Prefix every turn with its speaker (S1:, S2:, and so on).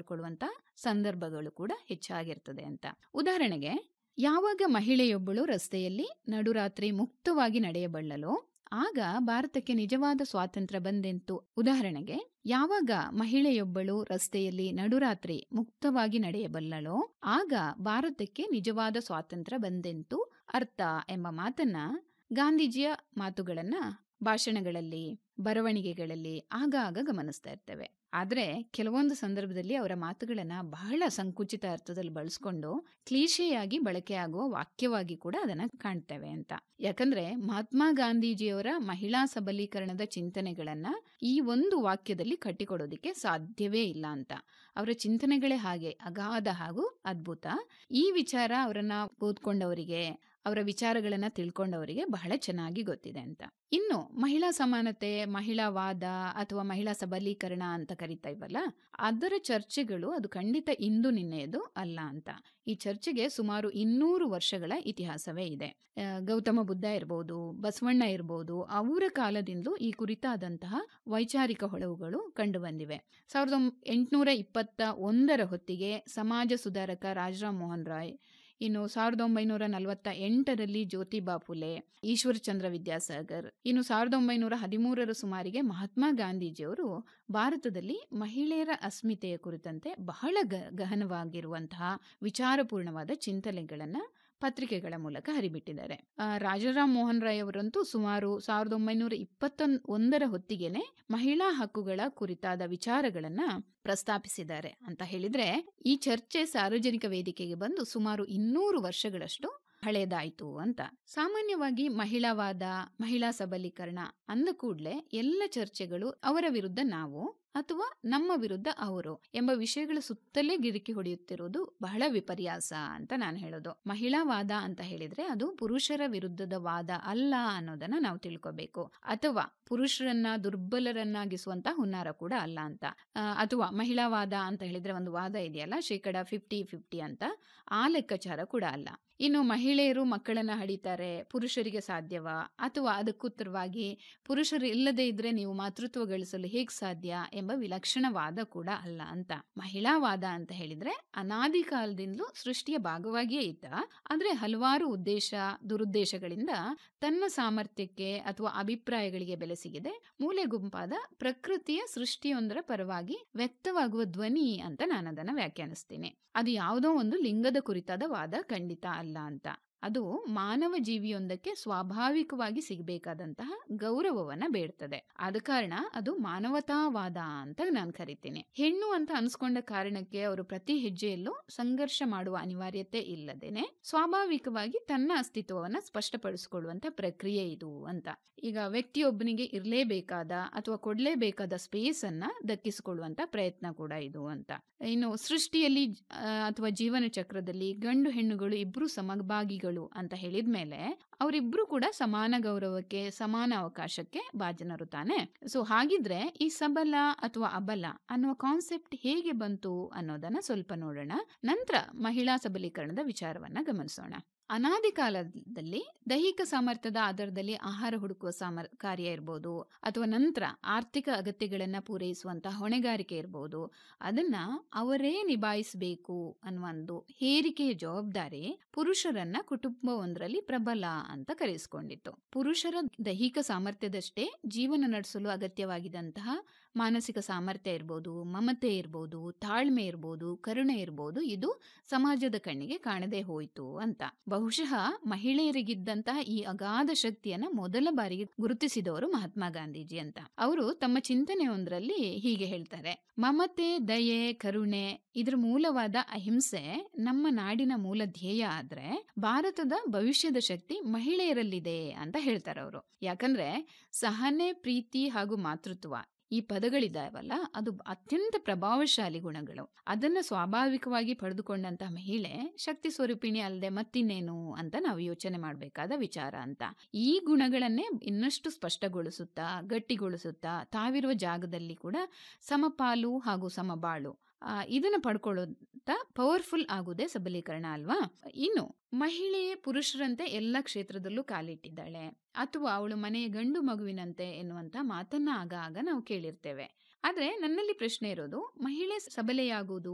S1: ಮಾಡ್ಕೊಳ್ಳುವಂತ ಸಂದರ್ಭಗಳು ಕೂಡ ಹೆಚ್ಚಾಗಿರ್ತದೆ ಅಂತ ಉದಾಹರಣೆಗೆ ಯಾವಾಗ ಮಹಿಳೆಯೊಬ್ಬಳು ರಸ್ತೆಯಲ್ಲಿ ನಡುರಾತ್ರಿ ಮುಕ್ತವಾಗಿ ನಡೆಯಬಲ್ಲಲೋ ಆಗ ಭಾರತಕ್ಕೆ ನಿಜವಾದ ಸ್ವಾತಂತ್ರ್ಯ ಬಂದೆಂತು ಉದಾಹರಣೆಗೆ ಯಾವಾಗ ಮಹಿಳೆಯೊಬ್ಬಳು ರಸ್ತೆಯಲ್ಲಿ ನಡುರಾತ್ರಿ ಮುಕ್ತವಾಗಿ ನಡೆಯಬಲ್ಲಳೋ ಆಗ ಭಾರತಕ್ಕೆ ನಿಜವಾದ ಸ್ವಾತಂತ್ರ್ಯ ಬಂದೆಂತು ಅರ್ಥ ಎಂಬ ಮಾತನ್ನ ಗಾಂಧೀಜಿಯ ಮಾತುಗಳನ್ನ ಭಾಷಣಗಳಲ್ಲಿ ಬರವಣಿಗೆಗಳಲ್ಲಿ ಆಗಾಗ ಗಮನಿಸ್ತಾ ಇರ್ತೇವೆ ಆದ್ರೆ ಕೆಲವೊಂದು ಸಂದರ್ಭದಲ್ಲಿ ಅವರ ಮಾತುಗಳನ್ನ ಬಹಳ ಸಂಕುಚಿತ ಅರ್ಥದಲ್ಲಿ ಬಳಸ್ಕೊಂಡು ಕ್ಲೀಶೆಯಾಗಿ ಬಳಕೆಯಾಗುವ ವಾಕ್ಯವಾಗಿ ಕೂಡ ಅದನ್ನ ಕಾಣ್ತೇವೆ ಅಂತ ಯಾಕಂದ್ರೆ ಮಹಾತ್ಮ ಗಾಂಧೀಜಿಯವರ ಮಹಿಳಾ ಸಬಲೀಕರಣದ ಚಿಂತನೆಗಳನ್ನ ಈ ಒಂದು ವಾಕ್ಯದಲ್ಲಿ ಕಟ್ಟಿಕೊಡೋದಿಕ್ಕೆ ಸಾಧ್ಯವೇ ಇಲ್ಲ ಅಂತ ಅವರ ಚಿಂತನೆಗಳೇ ಹಾಗೆ ಅಗಾಧ ಹಾಗೂ ಅದ್ಭುತ ಈ ವಿಚಾರ ಅವರನ್ನ ಓದ್ಕೊಂಡವರಿಗೆ ಅವರ ವಿಚಾರಗಳನ್ನ ತಿಳ್ಕೊಂಡವರಿಗೆ ಬಹಳ ಚೆನ್ನಾಗಿ ಗೊತ್ತಿದೆ ಅಂತ ಇನ್ನು ಮಹಿಳಾ ಸಮಾನತೆ ಮಹಿಳಾ ವಾದ ಅಥವಾ ಮಹಿಳಾ ಸಬಲೀಕರಣ ಅಂತ ಕರಿತಾ ಇವಲ್ಲ ಅದರ ಚರ್ಚೆಗಳು ಅದು ಖಂಡಿತ ಇಂದು ನಿನ್ನೆಯದು ಅಲ್ಲ ಅಂತ ಈ ಚರ್ಚೆಗೆ ಸುಮಾರು ಇನ್ನೂರು ವರ್ಷಗಳ ಇತಿಹಾಸವೇ ಇದೆ ಆ, ಗೌತಮ ಬುದ್ಧ ಇರಬಹುದು ಬಸವಣ್ಣ ಇರಬಹುದು ಅವರ ಕಾಲದಿಂದಲೂ ಈ ಕುರಿತಾದಂತಹ ವೈಚಾರಿಕ ಹೊಳವುಗಳು ಕಂಡುಬಂದಿವೆ ಸಾವಿರದ ಎಂಟುನೂರ ಇಪ್ಪತ್ತ ಒಂದರ ಹೊತ್ತಿಗೆ ಸಮಾಜ ಸುಧಾರಕ ರಾಜರಾಮ್ ಮೋಹನ್ ರಾಯ್ ಇನ್ನು ಸಾವಿರದ ಒಂಬೈನೂರ ನಲವತ್ತ ಎಂಟರಲ್ಲಿ ಜ್ಯೋತಿಬಾ ಫುಲೆ ಈಶ್ವರಚಂದ್ರ ವಿದ್ಯಾಸಾಗರ್ ಇನ್ನು ಸಾವಿರದ ಒಂಬೈನೂರ ಹದಿಮೂರರ ಸುಮಾರಿಗೆ ಮಹಾತ್ಮ ಗಾಂಧೀಜಿಯವರು ಭಾರತದಲ್ಲಿ ಮಹಿಳೆಯರ ಅಸ್ಮಿತೆಯ ಕುರಿತಂತೆ ಬಹಳ ಗ ಗಹನವಾಗಿರುವಂತಹ ವಿಚಾರಪೂರ್ಣವಾದ ಚಿಂತನೆಗಳನ್ನ ಪತ್ರಿಕೆಗಳ ಮೂಲಕ ಹರಿಬಿಟ್ಟಿದ್ದಾರೆ ಆ, ರಾಜಾರಾಮ್ ಮೋಹನ್ ರಾಯ್ ಅವರಂತೂ ಸುಮಾರು ಸಾವಿರದ ಒಂಬೈನೂರ ಇಪ್ಪತ್ತ ಒಂದರ ಹೊತ್ತಿಗೆನೆ ಮಹಿಳಾ ಹಕ್ಕುಗಳ ಕುರಿತಾದ ವಿಚಾರಗಳನ್ನ ಪ್ರಸ್ತಾಪಿಸಿದ್ದಾರೆ ಅಂತ ಹೇಳಿದ್ರೆ ಈ ಚರ್ಚೆ ಸಾರ್ವಜನಿಕ ವೇದಿಕೆಗೆ ಬಂದು ಸುಮಾರು ಇನ್ನೂರು ವರ್ಷಗಳಷ್ಟು ಹಳೇದಾಯ್ತು ಅಂತ ಸಾಮಾನ್ಯವಾಗಿ ಮಹಿಳಾವಾದ ಮಹಿಳಾ ಸಬಲೀಕರಣ ಅಂದ ಕೂಡಲೇ ಎಲ್ಲ ಚರ್ಚೆಗಳು ಅವರ ವಿರುದ್ಧ ನಾವು ಅಥವಾ ನಮ್ಮ ವಿರುದ್ಧ ಅವರು ಎಂಬ ವಿಷಯಗಳ ಸುತ್ತಲೇ ಗಿರಿಕಿ ಹೊಡೆಯುತ್ತಿರುವುದು ಬಹಳ ವಿಪರ್ಯಾಸ ಅಂತ ನಾನು ಹೇಳೋದು ಮಹಿಳಾವಾದ ಅಂತ ಹೇಳಿದ್ರೆ ಅದು ಪುರುಷರ ವಿರುದ್ಧದ ವಾದ ಅಲ್ಲ ಅನ್ನೋದನ್ನ ನಾವು ತಿಳ್ಕೋಬೇಕು ಅಥವಾ ಪುರುಷರನ್ನ ದುರ್ಬಲರನ್ನಾಗಿಸುವಂತ ಹುನ್ನಾರ ಕೂಡ ಅಲ್ಲ ಅಂತ ಆ, ಅಥವಾ ಮಹಿಳಾವಾದ ಅಂತ ಹೇಳಿದ್ರೆ ಒಂದು ವಾದ ಇದೆಯಲ್ಲ ಶೇಕಡ ಫಿಫ್ಟಿ ಫಿಫ್ಟಿ ಅಂತ ಆ ಲೆಕ್ಕಾಚಾರ ಕೂಡ ಅಲ್ಲ ಇನ್ನು ಮಹಿಳೆಯರು ಮಕ್ಕಳನ್ನ ಹಡಿತಾರೆ ಪುರುಷರಿಗೆ ಸಾಧ್ಯವಾ ಅಥವಾ ಅದಕ್ಕುತ್ತರವಾಗಿ ಪುರುಷರು ಇಲ್ಲದೆ ಇದ್ರೆ ನೀವು ಮಾತೃತ್ವ ಗಳಿಸಲು ಹೇಗ್ ಸಾಧ್ಯ ಎಂಬ ವಿಲಕ್ಷಣ ವಾದ ಕೂಡ ಅಲ್ಲ ಅಂತ ಮಹಿಳಾವಾದ ಅಂತ ಹೇಳಿದ್ರೆ ಅನಾದಿ ಕಾಲದಿಂದಲೂ ಸೃಷ್ಟಿಯ ಭಾಗವಾಗಿಯೇ ಇದ್ದ ಆದ್ರೆ ಹಲವಾರು ಉದ್ದೇಶ ದುರುದ್ದೇಶಗಳಿಂದ ತನ್ನ ಸಾಮರ್ಥ್ಯಕ್ಕೆ ಅಥವಾ ಅಭಿಪ್ರಾಯಗಳಿಗೆ ಬೆಲೆ ಸಿಗಿದೆ ಮೂಲೆ ಗುಂಪಾದ ಪ್ರಕೃತಿಯ ಸೃಷ್ಟಿಯೊಂದರ ಪರವಾಗಿ ವ್ಯಕ್ತವಾಗುವ ಧ್ವನಿ ಅಂತ ನಾನು ಅದನ್ನ ವ್ಯಾಖ್ಯಾನಿಸ್ತೀನಿ ಅದು ಯಾವುದೋ ಒಂದು ಲಿಂಗದ ಕುರಿತಾದ ವಾದ ಖಂಡಿತ ಅಲ್ಲ ಅಂತ ಅದು ಮಾನವ ಜೀವಿಯೊಂದಕ್ಕೆ ಸ್ವಾಭಾವಿಕವಾಗಿ ಸಿಗಬೇಕಾದಂತಹ ಗೌರವವನ್ನ ಬೇಡ್ತದೆ ಆದ ಕಾರಣ ಅದು ಮಾನವತಾವಾದ ಅಂತ ನಾನು ಕರಿತೀನಿ ಹೆಣ್ಣು ಅಂತ ಅನ್ಸ್ಕೊಂಡ ಕಾರಣಕ್ಕೆ ಅವರು ಪ್ರತಿ ಹೆಜ್ಜೆಯಲ್ಲೂ ಸಂಘರ್ಷ ಮಾಡುವ ಅನಿವಾರ್ಯತೆ ಇಲ್ಲದೇನೆ ಸ್ವಾಭಾವಿಕವಾಗಿ ತನ್ನ ಅಸ್ತಿತ್ವವನ್ನ ಸ್ಪಷ್ಟಪಡಿಸಿಕೊಳ್ಳುವಂತ ಪ್ರಕ್ರಿಯೆ ಇದು ಅಂತ ಈಗ ವ್ಯಕ್ತಿಯೊಬ್ಬನಿಗೆ ಇರಲೇಬೇಕಾದ ಅಥವಾ ಕೊಡ್ಲೇಬೇಕಾದ ಸ್ಪೇಸ್ ಅನ್ನ ದಕ್ಕಿಸಿಕೊಳ್ಳುವಂತ ಪ್ರಯತ್ನ ಕೂಡ ಇದು ಅಂತ ಇನ್ನು ಸೃಷ್ಟಿಯಲ್ಲಿ ಆ, ಅಥವಾ ಜೀವನ ಚಕ್ರದಲ್ಲಿ ಗಂಡು ಹೆಣ್ಣುಗಳು ಇಬ್ರು ಸಮಭಾಗಿಗಳು ಅಂತ ಹೇಳಿದ್ಮೇಲೆ ಅವರಿಬ್ರು ಕೂಡ ಸಮಾನ ಗೌರವಕ್ಕೆ ಸಮಾನ ಅವಕಾಶಕ್ಕೆ ಭಾಜನರು ತಾನೆ ಸೊ ಹಾಗಿದ್ರೆ ಈ ಸಬಲ ಅಥವಾ ಅಬಲ ಅನ್ನುವ ಕಾನ್ಸೆಪ್ಟ್ ಹೇಗೆ ಬಂತು ಅನ್ನೋದನ್ನ ಸ್ವಲ್ಪ ನೋಡೋಣ ನಂತರ ಮಹಿಳಾ ಸಬಲೀಕರಣದ ವಿಚಾರವನ್ನ ಗಮನಿಸೋಣ ಅನಾದಿ ಕಾಲದಲ್ಲಿ ದೈಹಿಕ ಸಾಮರ್ಥ್ಯದ ಆಧಾರದಲ್ಲಿ ಆಹಾರ ಹುಡುಕುವ ಸಾಮರ್ ಕಾರ್ಯ ಇರ್ಬೋದು ಅಥವಾ ನಂತರ ಆರ್ಥಿಕ ಅಗತ್ಯಗಳನ್ನ ಪೂರೈಸುವಂತಹ ಹೊಣೆಗಾರಿಕೆ ಇರ್ಬೋದು ಅದನ್ನ ಅವರೇ ನಿಭಾಯಿಸಬೇಕು ಅನ್ನುವ ಒಂದು ಹೇರಿಕೆಯ ಜವಾಬ್ದಾರಿ ಪುರುಷರನ್ನ ಕುಟುಂಬವೊಂದರಲ್ಲಿ ಪ್ರಬಲ ಅಂತ ಕರೆಸಿಕೊಂಡಿತ್ತು ಪುರುಷರ ದೈಹಿಕ ಸಾಮರ್ಥ್ಯದಷ್ಟೇ ಜೀವನ ನಡೆಸಲು ಅಗತ್ಯವಾಗಿದ್ದಂತಹ ಮಾನಸಿಕ ಸಾಮರ್ಥ್ಯ ಇರ್ಬೋದು ಮಮತೆ ಇರ್ಬೋದು ತಾಳ್ಮೆ ಇರ್ಬೋದು ಕರುಣೆ ಇರ್ಬೋದು ಇದು ಸಮಾಜದ ಕಣ್ಣಿಗೆ ಕಾಣದೇ ಹೋಯಿತು ಅಂತ ಬಹುಶಃ ಮಹಿಳೆಯರಿಗಿದ್ದಂತಹ ಈ ಅಗಾಧ ಶಕ್ತಿಯನ್ನ ಮೊದಲ ಬಾರಿಗೆ ಗುರುತಿಸಿದವರು ಮಹಾತ್ಮ ಗಾಂಧೀಜಿ ಅಂತ ಅವರು ತಮ್ಮ ಚಿಂತನೆಯೊಂದರಲ್ಲಿ ಹೀಗೆ ಹೇಳ್ತಾರೆ ಮಮತೆ ದಯೆ ಕರುಣೆ ಇದ್ರ ಮೂಲವಾದ ಅಹಿಂಸೆ ನಮ್ಮ ನಾಡಿನ ಮೂಲ ಧ್ಯೇಯ ಆದ್ರೆ ಭಾರತದ ಭವಿಷ್ಯದ ಶಕ್ತಿ ಮಹಿಳೆಯರಲ್ಲಿದೆ ಅಂತ ಹೇಳ್ತಾರೆ ಅವರು ಯಾಕಂದ್ರೆ ಸಹನೆ ಪ್ರೀತಿ ಹಾಗೂ ಮಾತೃತ್ವ ಈ ಪದಗಳಿದಾವಲ್ಲ ಅದು ಅತ್ಯಂತ ಪ್ರಭಾವಶಾಲಿ ಗುಣಗಳು ಅದನ್ನ ಸ್ವಾಭಾವಿಕವಾಗಿ ಪಡೆದುಕೊಂಡಂತಹ ಮಹಿಳೆ ಶಕ್ತಿ ಸ್ವರೂಪಿಣಿ ಅಲ್ಲದೆ ಮತ್ತಿನ್ನೇನು ಅಂತ ನಾವು ಯೋಚನೆ ಮಾಡಬೇಕಾದ ವಿಚಾರ ಅಂತ ಈ ಗುಣಗಳನ್ನೇ ಇನ್ನಷ್ಟು ಸ್ಪಷ್ಟಗೊಳಿಸುತ್ತಾ ಗಟ್ಟಿಗೊಳಿಸುತ್ತಾ ತಾವಿರುವ ಜಾಗದಲ್ಲಿ ಕೂಡ ಸಮಪಾಲು ಹಾಗೂ ಸಮಬಾಳು ಆ, ಇದನ್ನ ಪಡ್ಕೊಳ್ಳೋಂತ ಪವರ್ಫುಲ್ ಆಗುದೇ ಸಬಲೀಕರಣ ಅಲ್ವಾ ಇನ್ನು ಮಹಿಳೆ ಪುರುಷರಂತೆ ಎಲ್ಲ ಕ್ಷೇತ್ರದಲ್ಲೂ ಕಾಲಿಟ್ಟಿದ್ದಾಳೆ ಅಥವಾ ಅವಳು ಮನೆಯ ಗಂಡು ಮಗುವಿನಂತೆ ಎನ್ನುವಂತ ಮಾತನ್ನ ಆಗ ಆಗ ನಾವು ಕೇಳಿರ್ತೇವೆ ಆದ್ರೆ ನನ್ನಲ್ಲಿ ಪ್ರಶ್ನೆ ಇರೋದು ಮಹಿಳೆ ಸಬಲೆಯಾಗುವುದು